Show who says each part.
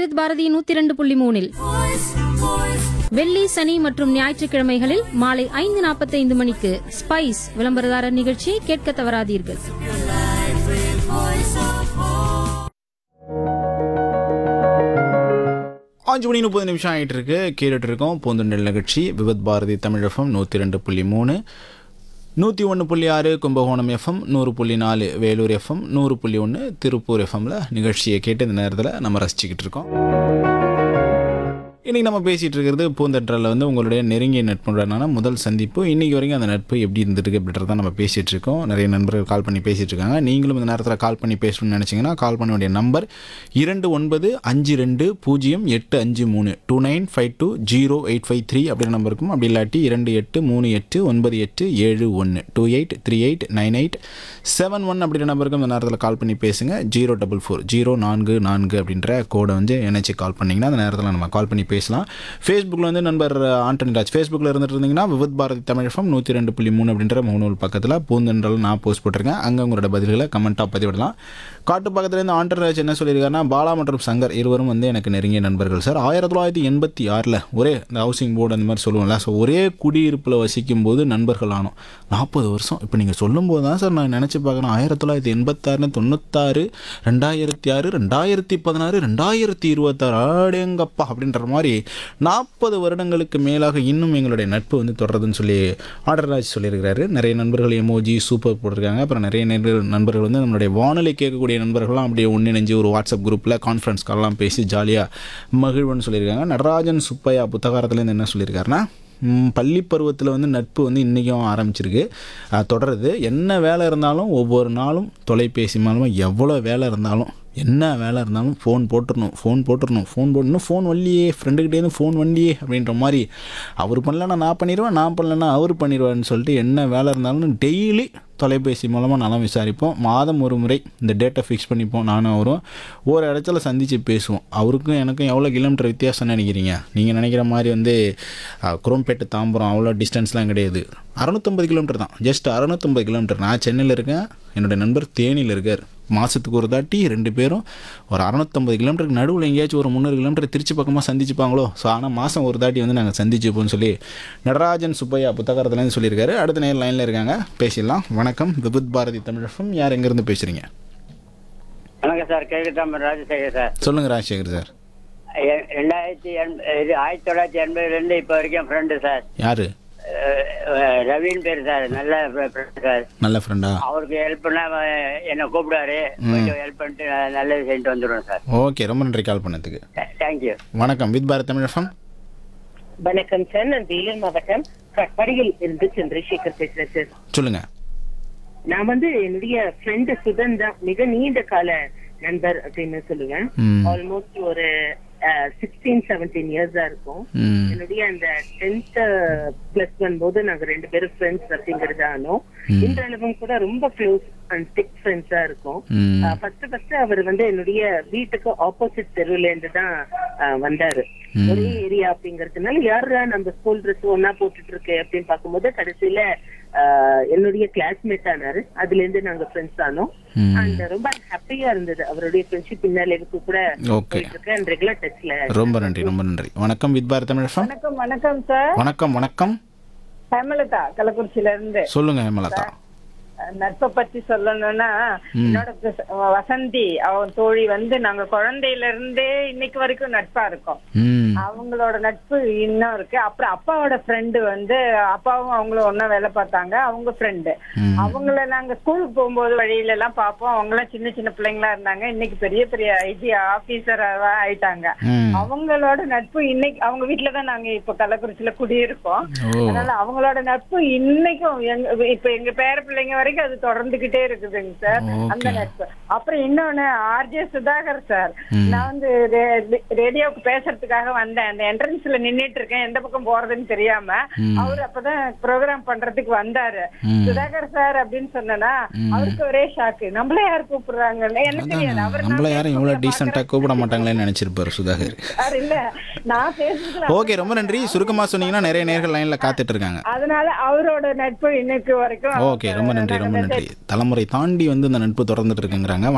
Speaker 1: விவித் பாரதி நூத்தி இரண்டு புள்ளி மூணில் வெள்ளி சனி மற்றும் ஞாயிற்றுக்கிழமைகளில் மாலை ஐந்து நாற்பத்தைந்து மணிக்கு ஸ்பைஸ் விளம்பரதாரர் நிகழ்ச்சியை கேட்க தவறாதீர்கள்
Speaker 2: அஞ்சு மணி முப்பது நிமிஷம் ஆகிட்டு இருக்கு கேட்டுட்டு இருக்கோம் பூந்தொண்டல் நிகழ்ச்சி விவத் பாரதி தமிழ் எஃப்எம் நூற்றி ரெண்டு புள்ளி மூணு நூற்றி ஒன்று புள்ளி ஆறு கும்பகோணம் எஃப்எம் நூறு புள்ளி நாலு வேலூர் எஃப்எம் நூறு புள்ளி ஒன்று திருப்பூர் எஃப்எம்ல நிகழ்ச்சியை கேட்டு இந்த நேரத்தில் நம்ம ரசிச்சுக்கிட்டு இருக்கோம் இன்றைக்கி நம்ம பேசிகிட்டு இருக்கிறது பூந்தொன்றலில் வந்து உங்களுடைய நெருங்கிய நட்புடனான முதல் சந்திப்பு இன்றைக்கி வரைக்கும் அந்த நட்பு எப்படி இருந்திருக்கு அப்படின்றத நம்ம பேசிகிட்டு இருக்கோம் நிறைய நண்பர்கள் கால் பண்ணி பேசிகிட்டு இருக்காங்க நீங்களும் இந்த நேரத்தில் கால் பண்ணி பேசணும்னு நினச்சிங்கன்னா கால் பண்ண வேண்டிய நம்பர் இரண்டு ஒன்பது அஞ்சு ரெண்டு பூஜ்ஜியம் எட்டு அஞ்சு மூணு two nine five two zero eight five three அப்படின்ற நம்பர் இருக்கும் அப்படி இல்லாட்டி இரண்டு எட்டு மூணு எட்டு ஒன்பது எட்டு ஏழு ஒன்று two eight three eight nine eight seven one அப்படின்ற நம்பருக்கு இந்த நேரத்தில் கால் பண்ணி பேசுங்க ஜீரோ டபுள் ஃபோர் ஜீரோ நான்கு நான்கு அப்படின்ற கோடை வந்து இணைச்சி கால் பண்ணிங்கன்னா அந்த நேரத்தில் நம்ம கால் பண்ணி பேசலாம் ஃபேஸ்புக்கில் வந்து நண்பர் ஆண்டனி ராஜ் ஃபேஸ்புக்கில் இருந்துட்டு இருந்தீங்கன்னா விவத் பாரதி தமிழ் எஃப்எம் நூற்றி ரெண்டு புள்ளி மூணு அப்படின்ற முகநூல் பக்கத்தில் பூந்தென்றல் நான் போஸ்ட் போட்டிருக்கேன் அங்கே உங்களோட பதில்களை கமெண்ட்டாக பதிவிடலாம் காட்டு பக்கத்துலேருந்து ஆண்டனி ராஜ் என்ன சொல்லியிருக்காருன்னா பாலா மற்றும் சங்கர் இருவரும் வந்து எனக்கு நெருங்கிய நண்பர்கள் சார் ஆயிரத்தி தொள்ளாயிரத்தி எண்பத்தி ஆறில் ஒரே இந்த ஹவுசிங் போர்டு அந்த மாதிரி சொல்லுவோம்ல ஸோ ஒரே குடியிருப்பில் வசிக்கும் போது நண்பர்கள் ஆனோம் நாற்பது வருஷம் இப்போ நீங்கள் சொல்லும்போது தான் சார் நான் நினச்சி பார்க்கணும் ஆயிரத்தி தொள்ளாயிரத்தி எண்பத்தாறு தொண்ணூத்தாறு ரெண்டாயிரத்தி ஆறு ரெண்டாயிரத்தி பதினாறு ரெண்டாயிரத்தி இருபத்தாறு ஆடேங்கப்பா அப்படின்ற மாதிரி நாற்பது வருடங்களுக்கு மேலாக இன்னும் எங்களுடைய நட்பு வந்து தொடருதுன்னு சொல்லி ஆர்டர்ராஜ் சொல்லியிருக்கிறாரு நிறைய நண்பர்கள் எமோஜி சூப்பர் போட்டிருக்காங்க அப்புறம் நிறைய நண்பர்கள் நண்பர்கள் வந்து நம்மளுடைய வானொலி கேட்கக்கூடிய நண்பர்கள்லாம் அப்படியே ஒன்றிணைஞ்சு ஒரு வாட்ஸ்அப் குரூப்பில் கான்ஃபரன்ஸ் கால்லாம் பேசி ஜாலியாக மகிழ்வுன்னு சொல்லியிருக்காங்க நடராஜன் சுப்பையா புத்தகாரத்துலேருந்து என்ன சொல்லியிருக்காருன்னா ம், பள்ளி பருவத்தில் வந்து நட்பு வந்து இன்றைக்கும் ஆரம்பிச்சிருக்கு அஹ், தொடருது என்ன வேலை இருந்தாலும் ஒவ்வொரு நாளும் தொலைபேசி மூலமாக எவ்வளோ வேலை இருந்தாலும் என்ன வேலை இருந்தாலும் ஃபோன் போட்டுடணும் ஃபோன் போட்டுடணும் ஃபோன் போடணும் ஃபோன் வரலையே ஃப்ரெண்டுக்கிட்டேருந்து ஃபோன் வரலையே அப்படின்ற மாதிரி அவர் பண்ணலன்னா நான் பண்ணிடுவேன் நான் பண்ணலன்னா அவர் பண்ணிடுவார்னு சொல்லிட்டு என்ன வேலை இருந்தாலும் டெய்லி தொலைபேசி மூலமாக நலம் விசாரிப்போம் மாதம் ஒரு முறை இந்த டேட்டை ஃபிக்ஸ் பண்ணிப்போம் நானும் அவரும் ஒரு இடத்துல சந்தித்து பேசுவோம் அவருக்கும் எனக்கும் எவ்வளோ கிலோமீட்டர் வித்தியாசம் நினைக்கிறீங்க நீங்கள் நினைக்கிற மாதிரி வந்து அஹ், குரோம்பேட்டு தாம்பரம் அவ்வளோ டிஸ்டன்ஸ்லாம் கிடையாது அறநூற்றம்பது கிலோமீட்டர் தான் ஜஸ்ட் அறநூற்றம்பது கிலோமீட்டர் நான் சென்னையில் இருக்கேன் என்னோடய நண்பர் தேனியில் இருக்கார் மாதத்துக்கு ஒரு தாட்டி ரெண்டு பேரும் ஒரு அறநூற்றம்பது கிலோமீட்டருக்கு நடுவில் எங்கேயாச்சும் ஒரு முந்நூறு கிலோமீட்டர் திருச்சி பக்கமாக சந்திச்சுப்பாங்களோ ஸோ ஆனால் மாதம் ஒரு தாட்டி வந்து நாங்கள் சந்திச்சுப்போம்னு சொல்லி நடராஜன் சுப்பையா புத்தகத்துலேருந்து சொல்லியிருக்காரு அடுத்த நேரம் லைனில் இருக்காங்க பேசிடலாம் வணக்கம் விபுத் பாரதி தமிழகம் யார் எங்கேருந்து பேசுகிறீங்க
Speaker 3: வணக்கம் சார் கேக்குதாம ராஜசேகர் சார்
Speaker 2: சொல்லுங்கள் ராஜசேகர் சார்
Speaker 3: எ- ரெண்டாயிரத்தி எண்- இது ஆயிரத்தி தொள்ளாயிரத்தி எண்பதுலேருந்து இப்போ வரைக்கும் ஃப்ரெண்டு சார்
Speaker 2: யார்
Speaker 3: அஹ், அஹ், ரவின்னு பேர் சார் நல்ல ஃப்ரெண்டு சார்
Speaker 2: நல்ல ஃப்ரெண்டா
Speaker 3: அவருக்கு ஹெல்ப் பண்ணா அவன் என்னை கூப்பிடுவாரு கொஞ்சம் ஹெல்ப் பண்ணிட்டு நான் நல்லது செஞ்சுட்டு வந்துடுவேன் சார்
Speaker 2: ஓகே ரொம்ப நன்றி கால் பண்ணதுக்கு
Speaker 3: தேங்க்யூ
Speaker 2: வணக்கம் வித் பாரத் தமிழகம்
Speaker 4: வணக்கம் சார் நான் வேலூர் மாவட்டம் கட்பாடியில் இருந்து சந்திரசேகர் பேசுறேன் சார்
Speaker 2: சொல்லுங்கள்
Speaker 4: நான் வந்து என்னுடைய ஃப்ரெண்டு சுதன் தான் மிக நீண்ட கால நண்பர் அப்படின்னு சொல்லுவேன்
Speaker 2: ம்.
Speaker 4: ஆல்மோஸ்ட் ஒரு சிக்ஸ்டீன் செவன்டீன் இயர்ஸா இருக்கும்
Speaker 2: ம்
Speaker 4: என்னுடைய அந்த டென்த் பிளஸ் பண்ணும்போது நாங்க ரெண்டு பேரும் ஃப்ரெண்ட்ஸ் அப்படிங்கறது ஆனோம் இன்றளவும் கூட ரொம்ப க்ளோஸ் அண்ட் திக் ஃப்ரெண்ட்ஸா இருக்கும்
Speaker 2: ம்
Speaker 4: ஃபர்ஸ்ட் ஃபர்ஸ்ட் அவர் வந்து என்னுடைய வீட்டுக்கு ஆப்போசிட் தெருவுல இருந்து தான் அஹ், வந்தாரு
Speaker 2: ம்.
Speaker 4: ஒரே ஏரியா அப்படிங்கறதுனால யாரா நம்ம ஸ்கூல் ட்ரெஸ் ஒன்னா போட்டுட்டு இருக்கு அப்படின்னு பார்க்கும்போது கடைசியில அஹ், என்னுடைய கிளாஸ்மேட் ஆனாரு அதுல இருந்து நாங்க ஃப்ரெண்ட்ஸ் ஆனோம்
Speaker 2: ம்.
Speaker 4: அண்ட் ரொம்ப ஹாப்பியா இருந்தது அவருடைய ஃப்ரெண்ட்ஷிப் பின்னால எனக்கு கூட
Speaker 2: ஓகே
Speaker 4: போயிட்டு இருக்கு அண்ட் ரெகுலர் டச்ல
Speaker 2: ரொம்ப நன்றி ரொம்ப நன்றி வணக்கம் வித் பாரத் தமிழகம்
Speaker 5: வணக்கம் வணக்கம் சார்
Speaker 2: வணக்கம் வணக்கம்
Speaker 5: ஹேமலதா கள்ளக்குறிச்சியில இருந்து
Speaker 2: சொல்லுங்க ஹேமலதா
Speaker 5: நட்பை பத்தி சொல்லணும்னா என்னோட பிஸ்- வசந்தி அவன் தோழி வந்து நாங்க குழந்தையில இருந்தே இன்னைக்கு வரைக்கும் நட்பா இருக்கோம்
Speaker 2: ம்
Speaker 5: அவங்களோட நட்பு இன்னும் இருக்கு அப்புறம் அப்பாவோட ஃப்ரெண்டு வந்து அப்பாவும் அவங்களும் ஒண்ணா வேலை பார்த்தாங்க அவங்க ஃப்ரெண்டு
Speaker 2: ம்.
Speaker 5: அவங்கள நாங்க ஸ்கூலுக்கு போகும்போது வழியில எல்லாம் பார்ப்போம் அவங்க எல்லாம் சின்ன சின்ன பிள்ளைங்களா இருந்தாங்க இன்னைக்கு பெரிய பெரிய ஐடி ஆபீசர் ஆயிட்டாங்க
Speaker 2: ம்.
Speaker 5: அவங்களோட நட்பு இன்னைக்கு அவங்க வீட்டுல தான் நாங்க இப்ப கள்ளக்குறிச்சியில குடியிருக்கோம்
Speaker 2: ஓ
Speaker 5: அதனால அவங்களோட நட்பு இன்னைக்கும் எங்க இப்ப எங்க பேர பிள்ளைங்க வரைக்கும் அது தொடர்ந்துகிட்டே இருக்குதுங்க சார்
Speaker 2: ஓகே.
Speaker 5: அந்த நட்பு அப்புறம் இன்னொன்னு ஆர்ஜே சுதாகர் சார்
Speaker 2: ம்.
Speaker 5: நான் வந்து ரே- ரேடியோவுக்கு பேசுறதுக்காக வந்தேன் அந்த என்ட்ரன்ஸ்ல நின்னுட்டு இருக்கேன் எந்த பக்கம் போறதுன்னு தெரியாம
Speaker 2: ம்.
Speaker 5: அவர் அப்பதான் ப்ரோக்ராம் பண்றதுக்கு வந்தாரு
Speaker 2: ம்.
Speaker 5: சுதாகர் சார் அப்படின்னு சொன்னனா அவருக்கு ஒரே ஷாக்கு நம்மள யார் கூப்பிடுறாங்கன்னு எனக்கு தெரியாது அவர் நான்
Speaker 2: நம்மள யாரும் இவ்வளோ
Speaker 5: பேசுறத
Speaker 2: டீசெண்டாக கூப்பிட மாட்டாங்களேன்னு நினைச்சிருப்பாரு சுதாகர்
Speaker 5: பாக்குறாரு. இல்ல நான் பேசுறதுல
Speaker 2: ஓகே ரொம்ப நன்றி சுருக்கமாக சொன்னீங்கன்னா நிறைய நேர்கள் லைனில் காத்துட்டு இருக்காங்க
Speaker 5: அதனால அவரோட நட்பு இன்னைக்கு வரைக்கும்
Speaker 2: ஓகே ரொம்ப நன்றி ரொம்ப நன்றி தலைமுறை தாண்டி வந்து இந்த நட்பு தொடர்ந்துட்டு இருக்குங்கிறாங்க